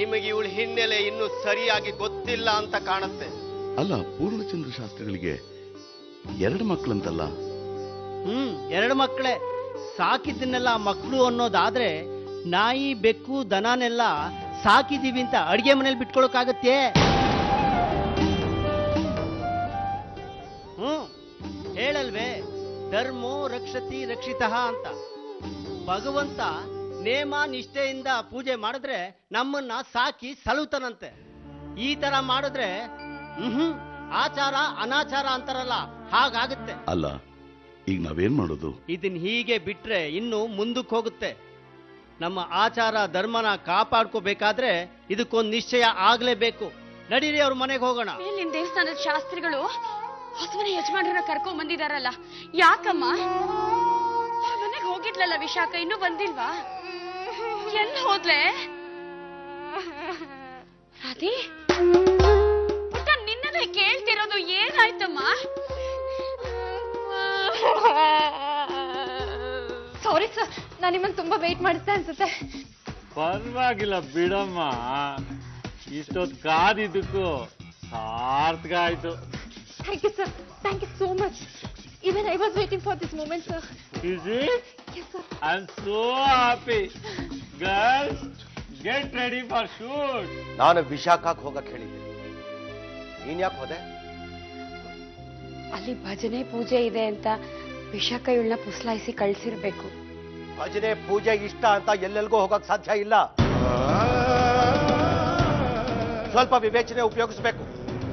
ನಿಮಗೆ ಇವಳ ಹಿನ್ನೆಲೆ ಇನ್ನು ಸರಿಯಾಗಿ ಗೊತ್ತಿಲ್ಲ ಅಂತ ಕಾಣುತ್ತೆ ಅಲ್ಲ ಪೂರ್ಣಚಂದ್ರ ಶಾಸ್ತ್ರಿಗಳಿಗೆ ಎರಡು ಮಕ್ಕಳಂತಲ್ಲ ಹ್ಮ್ ಎರಡು ಮಕ್ಕಳೇ ಸಾಕಿದ್ದನ್ನೆಲ್ಲ ಮಕ್ಕಳು ಅನ್ನೋದಾದ್ರೆ ನಾಯಿ ಬೆಕ್ಕು ದನನೆಲ್ಲ ಸಾಕಿದೀವಿ ಅಂತ ಅಡಿಗೆ ಮನೇಲಿ ಬಿಟ್ಕೊಳಕ್ಕಾಗತ್ತೆ ಹ್ಮ್ ಹೇಳಲ್ವೇ ಧರ್ಮೋ ರಕ್ಷತಿ ರಕ್ಷಿತಃ ಅಂತ ಭಗವಂತ ನೇಮ ನಿಷ್ಠೆಯಿಂದ ಪೂಜೆ ಮಾಡಿದ್ರೆ ನಮ್ಮನ್ನ ಸಾಕಿ ಸಲುತನಂತೆ ಈ ತರ ಮಾಡಿದ್ರೆ ಹ್ಮ್ ಆಚಾರ ಅನಾಚಾರ ಅಂತಾರಲ್ಲ ಹಾಗಾಗುತ್ತೆ ಅಲ್ಲ ಈಗ ನಾವೇನ್ ಮಾಡೋದು ಇದನ್ ಹೀಗೆ ಬಿಟ್ರೆ ಇನ್ನು ಮುಂದಕ್ಕೆ ಹೋಗುತ್ತೆ ನಮ್ಮ ಆಚಾರ ಧರ್ಮನ ಕಾಪಾಡ್ಕೋಬೇಕಾದ್ರೆ ಇದಕ್ಕೊಂದು ನಿಶ್ಚಯ ಆಗ್ಲೇಬೇಕು ನಡೀರಿ ಅವ್ರ ಮನೆಗೆ ಹೋಗೋಣ ಮೇಲಿನ ದೇವಸ್ಥಾನದ ಶಾಸ್ತ್ರಿಗಳು ಹೊಸಮನೆ ಯಜಮಾನ್ರನ್ನ ಕರ್ಕೊಂಡ್ ಬಂದಿದಾರಲ್ಲ ಯಾಕಮ್ಮ ಅವ್ರ ಮನೆಗ್ ಹೋಗಿದ್ಲಲ್ಲ ವಿಶಾಖ ಇನ್ನೂ ಬಂದಿಲ್ವಾ ಎಲ್ಲಿ ಹೋದ್ಲೆ ರಾಧಿ ಪುಟ್ಟ ನಿನ್ನದೇ ಕೇಳ್ತಿರೋದು ಏನಾಯ್ತಮ್ಮ ಸಾರಿ ಸರ್ ನಾನು ನಿಮ್ಮನ್ನು ತುಂಬಾ ವೇಟ್ ಮಾಡಿಸ್ದೆ ಅನ್ಸುತ್ತೆ ಪರವಾಗಿಲ್ಲ ಬಿಡಮ್ಮ ಇಷ್ಟೊತ್ತು ಕಾದಿದ್ದಕ್ಕೂ ಸಾರ್ಥಕ ಆಯ್ತು thank you sir thank you so much even I was waiting for this moment sir Is it? Yes sir I'm so happy. Girls, get ready for shoot. ನಾನು ವಿಶಾಖಕ್ಕೆ ಹೋಗಕ್ ಹೇಳಿದ್ದೆ ನೀನ್ ಯಾಕೆ ಹೋದೆ ಅಲ್ಲಿ ಭಜನೆ ಪೂಜೆ ಇದೆ ಅಂತ ವಿಶಾಖ ಇವಳನ್ನ ಪುಸ್ಲಾಯಿಸಿ ಕಳ್ಸಿರ್ಬೇಕು ಭಜನೆ ಪೂಜೆ ಇಷ್ಟ ಅಂತ ಎಲ್ಲೆಲ್ಗೂ ಹೋಗಕ್ ಸಾಧ್ಯ ಇಲ್ಲ ಸ್ವಲ್ಪ ವಿವೇಚನೆ ಉಪಯೋಗಿಸ್ಬೇಕು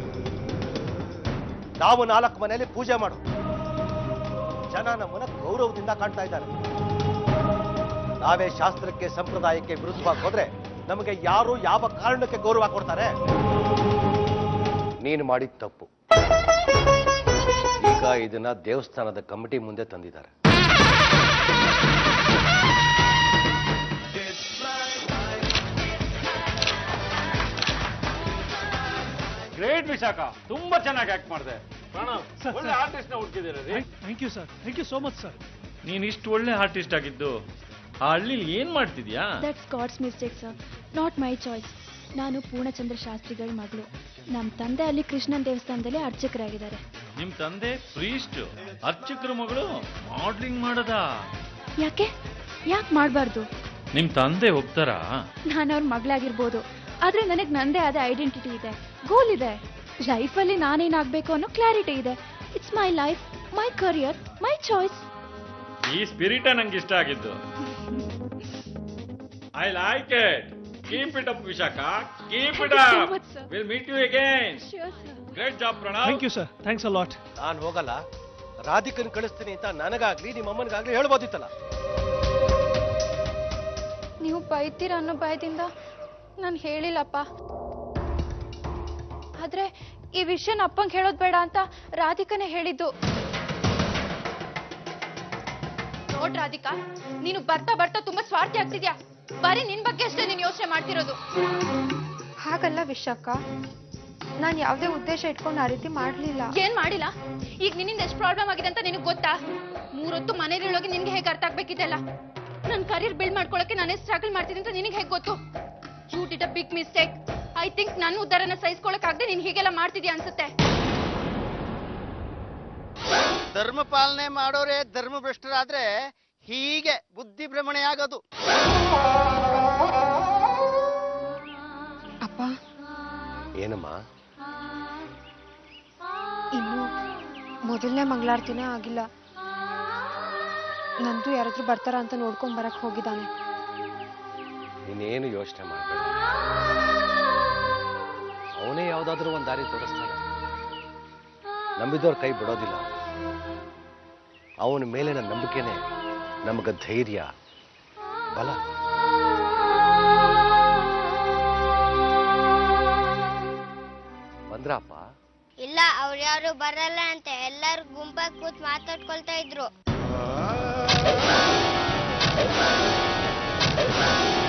ನಾವು ನಾಲ್ಕು ಮನೆಯಲ್ಲಿ ಪೂಜೆ ಮಾಡು ಜನ ನಮ್ಮನ್ನ ಗೌರವದಿಂದ ಕಾಣ್ತಾ ಇದ್ದಾರೆ ನಾವೇ ಶಾಸ್ತ್ರಕ್ಕೆ ಸಂಪ್ರದಾಯಕ್ಕೆ ವಿರುದ್ಧವಾಗಿ ಹೋದ್ರೆ ನಮಗೆ ಯಾರು ಯಾವ ಕಾರಣಕ್ಕೆ ಗೌರವ ಕೊಡ್ತಾರೆ ನೀನು ಮಾಡಿದ ತಪ್ಪು ಈಗ ಇದನ್ನ ದೇವಸ್ಥಾನದ ಕಮಿಟಿ ಮುಂದೆ ತಂದಿದ್ದಾರೆ ಗ್ರೇಟ್ ವಿಶಾಖ ತುಂಬಾ ಚೆನ್ನಾಗಿ ಆಕ್ಟ್ ಮಾಡಿದೆ ಪ್ರಣವ್ ಒಳ್ಳೆ ಆರ್ಟಿಸ್ಟ್ ನ ಹುಡುಕಿದ್ದೀರಿ thank you sir thank you so much sir ನೀನ್ ಇಷ್ಟು ಒಳ್ಳೆ ಆರ್ಟಿಸ್ಟ್ ಆಗಿದ್ದು ಆ ಹಳ್ಳಿಲಿ ಏನ್ ಮಾಡ್ತಿದ್ಯಾ that's God's mistake sir not my choice ನಾನು ಪೂರ್ಣಚಂದ್ರ ಶಾಸ್ತ್ರಿಗಳ ಮಗಳು ನಮ್ಮ ತಂದೆ ಅಲ್ಲಿ ಕೃಷ್ಣನ್ ದೇವಸ್ಥಾನದಲ್ಲಿ ಅರ್ಚಕರಾಗಿದ್ದಾರೆ ನಿಮ್ ತಂದೆ ಪ್ರೀಸ್ಟ್ ಅರ್ಚಕರ ಮಗಳು ಮಾಡ್ಲಿಂಗ್ ಮಾಡದ ಯಾಕೆ ಯಾಕೆ ಮಾಡಬಾರ್ದು ನಿಮ್ ತಂದೆ ಹೋಗ್ತಾರಾ ನಾನು ಅವ್ರ ಮಗಳಾಗಿರ್ಬೋದು ಆದರೆ ನನಗೆ ನನ್ನದೇ ಆದ ಐಡೆಂಟಿಟಿ ಇದೆ ಗೋಲ್ ಇದೆ ಲೈಫಲ್ಲಿ ನಾನೇನಾಗಬೇಕು ಅನ್ನೋ ಕ್ಲಾರಿಟಿ ಇದೆ it's my life my career my choice ಈ ಸ್ಪಿರಿಟ್ ನಂಗೆ ಇಷ್ಟ ಆಗಿದ್ದು I like it keep it up Vishakha keep it Thank you so up much, sir. Will meet you again sure sir great job Pranav thank you sir thanks a lot ನಾನು ಹೋಗಲ್ಲ ರಾಧಿಕನ್ ಕಳಿಸ್ತೀನಿ ಅಂತ ನನಗಾಗ್ಲಿ ನಿಮ್ಮ ಅಮ್ಮನಿಗಾಗ್ಲಿ ಹೇಳ್ಬೋದಿತ್ತಲ್ಲ ನೀವು ಬೈತೀರ ಅನ್ನೋ ಭಯದಿಂದ ನಾನು ಹೇಳಿಲ್ಲಪ್ಪ ಆದ್ರೆ ಈ ವಿಷಯನ ಅಪ್ಪಂಗೆ ಹೇಳೋದು ಬೇಡ ಅಂತ ರಾಧಿಕನೇ ಹೇಳಿದ್ದು ನೋಡ್ ರಾಧಿಕಾ ನೀನು ಬರ್ತಾ ಬರ್ತಾ ತುಂಬಾ ಸ್ವಾರ್ಥಿ ಆಗ್ತಿದ್ಯಾ ಬರೀ ನಿನ್ ಬಗ್ಗೆ ಅಷ್ಟೇ ನೀನು ಯೋಚನೆ ಮಾಡ್ತಿರೋದು ಹಾಗಲ್ಲ ವಿಶಾಖ ನಾನು ಯಾವುದೇ ಉದ್ದೇಶ ಇಟ್ಕೊಂಡು ಆ ರೀತಿ ಮಾಡಲಿಲ್ಲ ಏನ್ ಮಾಡಿಲ್ಲ ಈಗ ನಿನ್ನಿಂದ ಎಷ್ಟು ಪ್ರಾಬ್ಲಮ್ ಆಗಿದೆ ಅಂತ ನಿನಗೆ ಗೊತ್ತಾ ಮೂರೊತ್ತು ಮನೇಲಿರೋಗಿ ನಿನ್ಗೆ ಹೇಗೆ ಅರ್ಥ ಆಗ್ಬೇಕಿದೆಲ್ಲ ನನ್ನ ಕರಿಯರ್ ಬಿಲ್ಡ್ ಮಾಡ್ಕೊಳಕ್ಕೆ ನಾನೇ ಸ್ಟ್ರಗಲ್ ಮಾಡ್ತಿದ್ದೆ ಅಂತ ನಿನಗೆ ಹೇಗೆ ಗೊತ್ತು you did a big mistake I think ನನ್ನ ಉದ್ದಾರನ ಸಹಿಸ್ಕೊಳಕ್ಕಾಗದೆ ನೀನ್ ಹೀಗೆಲ್ಲ ಮಾಡ್ತಿದ್ಯಾ ಅನ್ಸುತ್ತೆ ಧರ್ಮ ಪಾಲನೆ ಮಾಡೋರೆ ಧರ್ಮ ಭ್ರಷ್ಟರಾದ್ರೆ ಹೀಗೆ ಬುದ್ಧಿ ಭ್ರಮಣೆ ಆಗೋದು ಅಪ್ಪ ಏನಮ್ಮ ಇನ್ನು ಮೊದಲನೇ ಮಂಗಳಾರತಿನೇ ಆಗಿಲ್ಲ ನಂದು ಯಾರಾದ್ರೂ ಬರ್ತಾರ ಅಂತ ನೋಡ್ಕೊಂಡ್ ಬರಕ್ ಹೋಗಿದ್ದಾನೆ ನೀನೇನು ಯೋಚನೆ ಮಾಡಬೇಡ ಅವನೇ ಯಾವ್ದಾದ್ರೂ ಒಂದು ದಾರಿ ತೋರಿಸ್ತಾನೆ ನಂಬಿದವ್ರ ಕೈ ಬಿಡೋದಿಲ್ಲ ಅವನ ಮೇಲಿನ ನಂಬಿಕೆನೆ ನಮಗೆ ಧೈರ್ಯ ಬಲ ಬಂದ್ರಪ್ಪ ಇಲ್ಲ ಅವ್ರು ಯಾರು ಬರಲ್ಲ ಅಂತ ಎಲ್ಲರೂ ಗುಂಪಾಗಿ ಕೂತ್ ಮಾತಾಡ್ಕೊಳ್ತಾ ಇದ್ರು